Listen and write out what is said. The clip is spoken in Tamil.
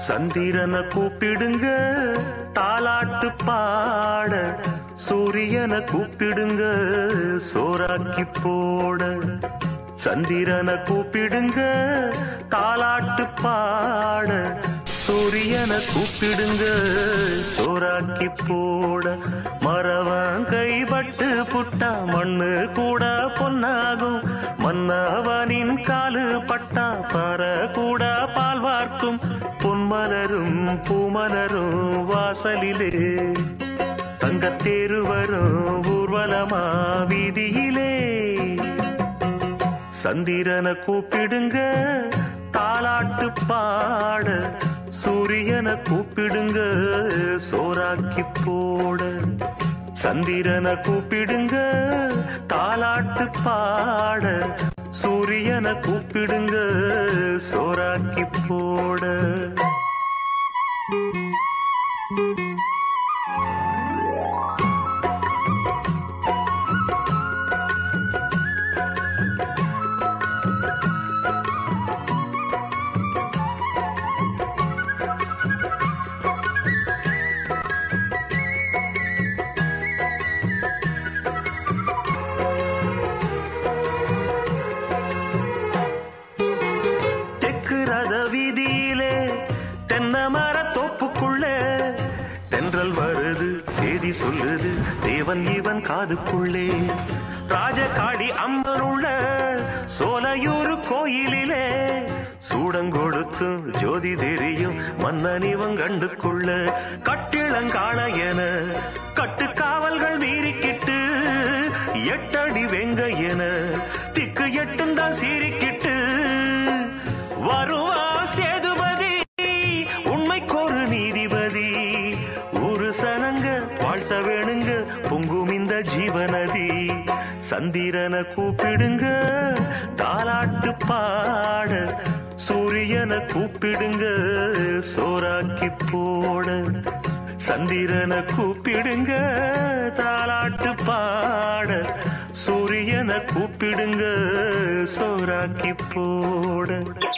சந்திரனை கூப்பிடுங்க தாலாட்டு பாட சூரியனை கூப்பிடுங்க சோறாக்கி போட சந்திரனை கூப்பிடுங்க தாலாட்டு பாட சூரியனை கூப்பிடுங்க சோறாக்கி போட மரவன் கைப்பட்டு புட்டா மண்ணு கூட பொன்னாகும் மன்னவனின் காலு பட்டா பற கூட பால் வார்க்கும் பொன்மலரும் பூமலரும் வாசலிலே தங்கத்தேரு வரும் ஊர்வலமா வீதியிலே சந்திரனை கூப்பிடுங்க தாலாட்டு பாட சூரியனை கூப்பிடுங்க சோறாக்கி போட சந்திரனை கூப்பிடுங்க தாலாட்டு பாட சூரியனை கூப்பிடுங்க சோறாக்கி போட தெற்கு ரத வீதியிலே தென்னை மர தோப்புக்குள்ளே தென்றல் வருது செய்தி சொல்லுது தேவன் இவன் காதுக்குள்ளே ராஜகாளி அம்மன் உள்ள சோலையூர் கோயிலிலே சூடங்கொடுத்து ஜோதி தெரியும் மன்னன் இவன் கண்டுக்குள்ள கட்டிளங்காண என கட்டு காவல்கள் மீறிக்கிட்டு எட்டடி வெங்க என திக்கு எட்டுந்தான் சீறிக்கிட்டு வருவா சேதுபதி உண்மைக்கொரு நீதிபதி ஒரு சனங்க வாழ்த்த வேணுங்க பொங்கும் இந்த ஜீவநதி சந்திரனை கூப்பிடுங்க தாலாட்டு பாட சூரியனை கூப்பிடுங்க சோறாக்கி போட சந்திரனை கூப்பிடுங்க தாலாட்டு பாட சூரியனை கூப்பிடுங்க சோறாக்கி போட